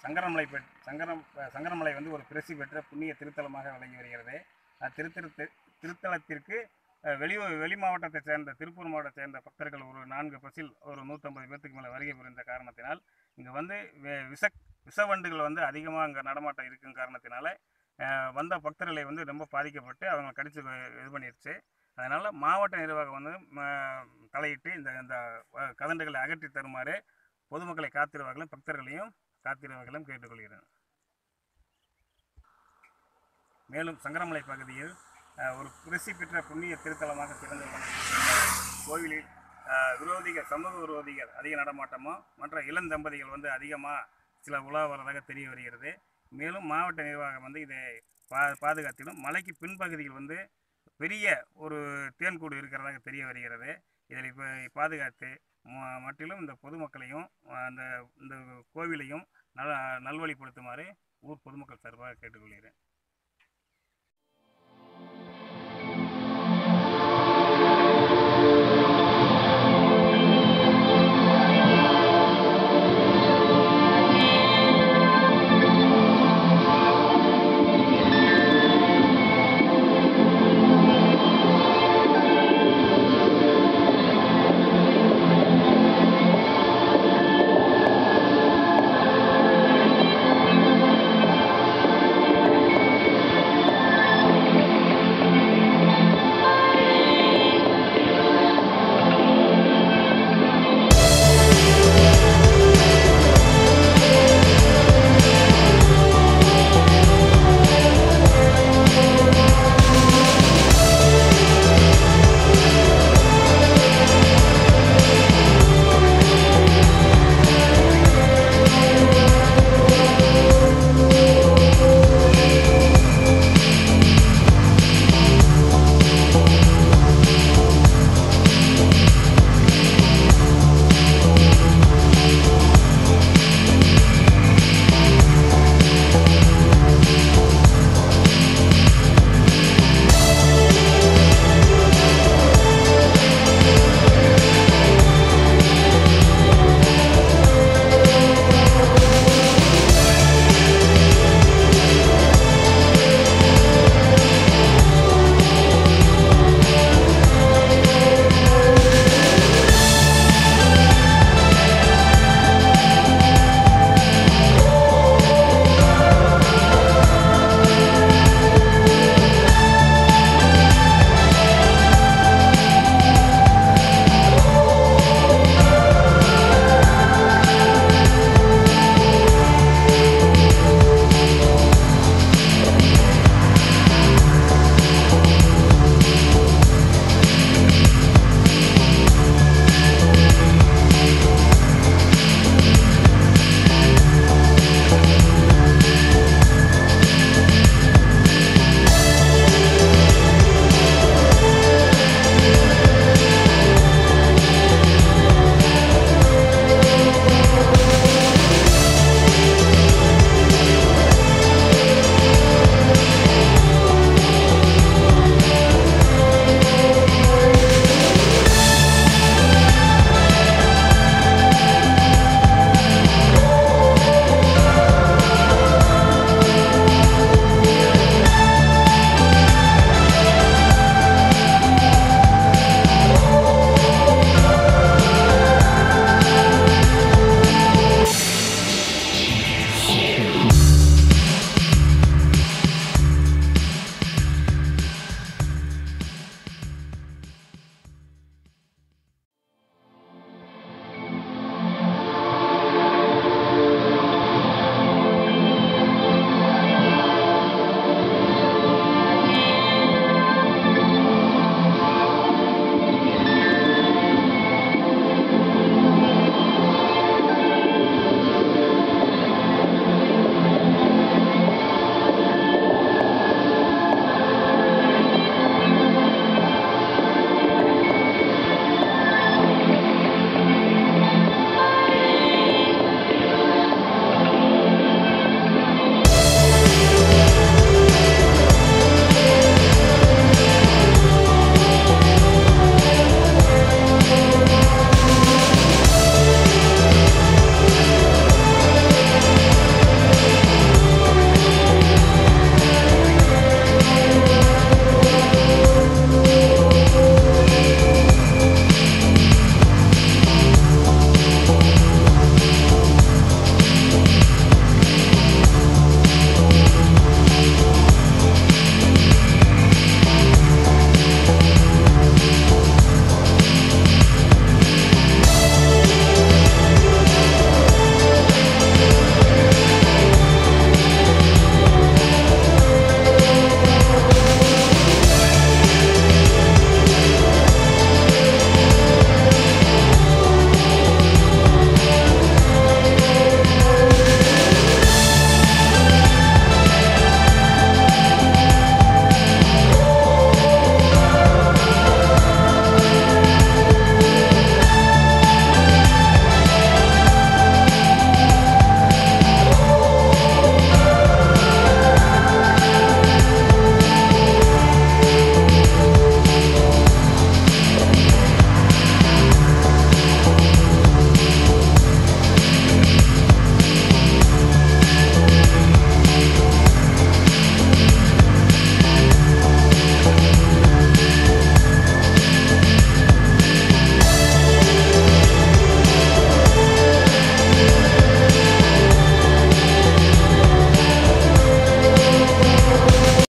சங்கரமலை பெற் சங்கரம் சங்கரமலை வந்து ஒரு பிரசி பெற்ற புண்ணிய திருத்தலமாக விளங்கி வருகிறது அத்திருத்திரு திருத்தலத்திற்கு அஹ், வெளி வெளி மாவட்டத்தை சேர்ந்த திருப்பூர் மாவட்டத்தை சேர்ந்த பக்தர்கள் ஒரு நான்கு பஸ்ஸில் ஒரு நூற்றம்பது பேர்த்துக்கு மேலே வருகை புரிந்த காரணத்தினால் இங்கே வந்து வே- விஷ விஷவண்டுகள் வந்து அதிகமாக அங்கே நடமாட்டம் இருக்கும் காரணத்தினால அஹ், வந்த பக்தர்களை வந்து ரொம்ப பாதிக்கப்பட்டு அவங்க கடிச்சு இது பண்ணிடுச்சு அதனால் மாவட்ட நிர்வாகம் வந்து ம- தலையிட்டு இந்த இந்த அஹ், கதண்டுகளை அகற்றி தருமாறு பொதுமக்களை காத்திருவார்களும் பக்தர்களையும் காத்திருவார்களும் கேட்டுக்கொள்கிறேன் மேலும் சங்கரமலை பகுதியில் அஹ், ஒரு பிரசி பெற்ற புண்ணிய திருத்தலமாக திறந்து கோவிலில் அஹ், விரோதிகள் சமூக விரோதிகள் அதிக நடமாட்டமும் மற்ற இளந்தம்பதிகள் வந்து அதிகமாக சில உலா வரதாக தெரிய வருகிறது மேலும் மாவட்ட நிர்வாகம் வந்து இதை பா பாதுகாத்திலும் மலைக்கு பின்பகுதியில் வந்து பெரிய ஒரு தேன்கூடு இருக்கிறதாக தெரிய வருகிறது இதில் இப்போ பாதுகாத்து ம- மட்டிலும் இந்த பொதுமக்களையும் அந்த இந்த கோவிலையும் நல் நல்வழிப்படுத்துமாறு ஊர் பொதுமக்கள் சார்பாக கேட்டுக்கொள்கிறேன்